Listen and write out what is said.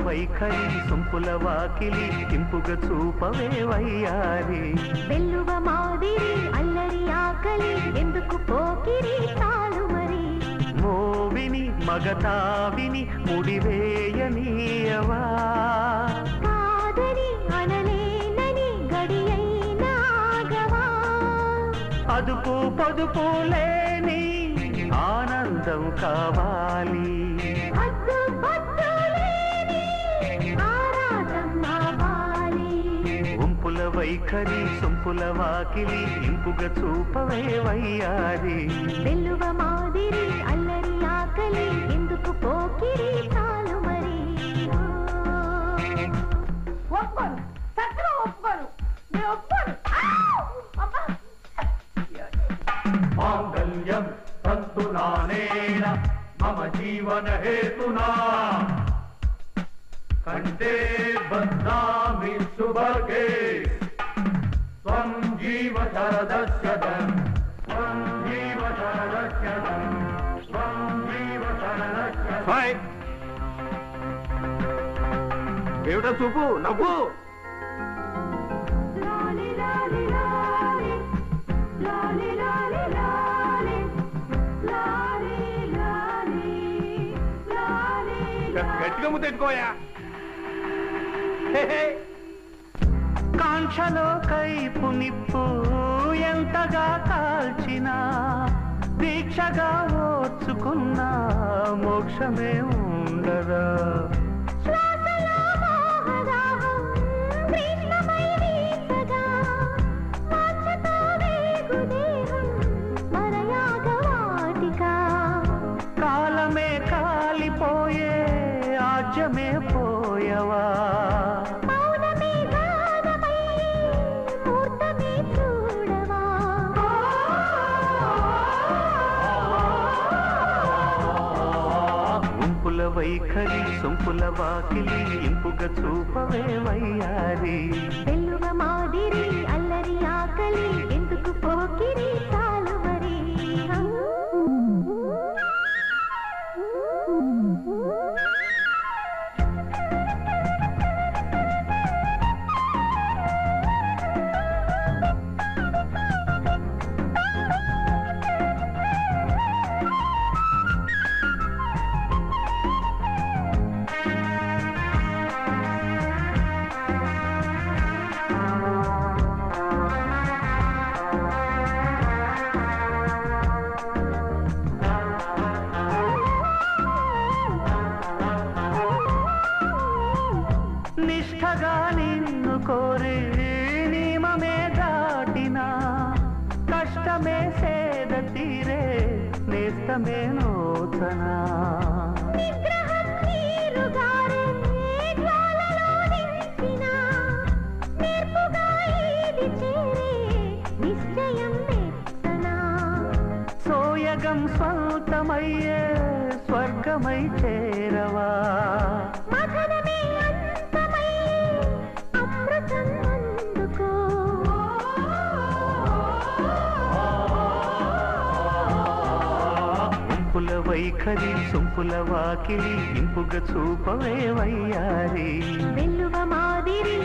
వైఖరి సొంపుల వాకిలి ఇంపుగ చూపవే వయ్యారి వెల్లువ మాదిరి అల్లరి ఆకలి ఎందుకు పోకిరి తాలు మరి మోవిని మగతావిని ముడివేయనీయవా కాదని అనలేనని గడియైనా ఆగవా అదుపు పొదుపు లేని ఆనందం కావాలి హద్దు పొద్దు లేని ఆరాటం ఆవాలి ఉంపుల వైఖరి సొంపుల వాకిలి ఇంపుగ చూపవే వయ్యారి వెల్లువ మాదిరి అల్లరి ఆకలి ఎందుకు పోకిరి తాలు మరి ఒప్పుకోను చక్కగా ఒప్పుకోను నేను ఒప్పుకోను ఆవ్! అబ్బా! మాంగళ్యం తంతు నానేన మమ జీవన హేతునా కంటే బద్నామి సుభగే త్వం జీవ శరదస్యదం త్వం జీవ శరదస్యదం త్వం జీవ శరదస్యదం ఏమిటో చూపు నవ్వు లాలి లాలి లాలి లాలి లాలి లాలి లాలి లాలి లాలి గట్టిగా ముద్దెట్టుకోయా కాంక్షలో కైపు నిప్పు ఎంతగా కాల్చినా దీక్షగా ఓర్చుకున్న మోక్షమే ఉండదా శ్వాసలో మోహదాహం కృష్ణమై వీసగా వాంఛతో వేగు దేహం మరయాగవాటికా కాలమే కాలిపోయే ఆజ్యమే పోయవా మౌనమే గానమై మూర్తమే చూడవా ఉంపుల వైఖరి సొంపుల వాకిలి ఇంపుగ చూపవే వయ్యారి వెల్లువ మాదిరి అల్లరి ఆకలి ఎందుకు పోకిరి చాలు మరి నిష్ఠగా నిన్ను కోరి నియమమే దాటినా కష్టమే సేద తీరే నేస్తమే నోచనా నిగ్రహం నీరుగారే జ్వాలలో నిలిచిన నేర్పుగా ఏది చేరే నిశ్చయం నెత్తనా సోయగం స్వంతమయ్యే స్వర్గమై చేరవా మథనమే అంతమై అమృతం అందుకో ఉంపుల వైఖరి సొంపుల వాకిలి ఇంపుగ చూపవే వయ్యారి వెల్లువ మాదిరి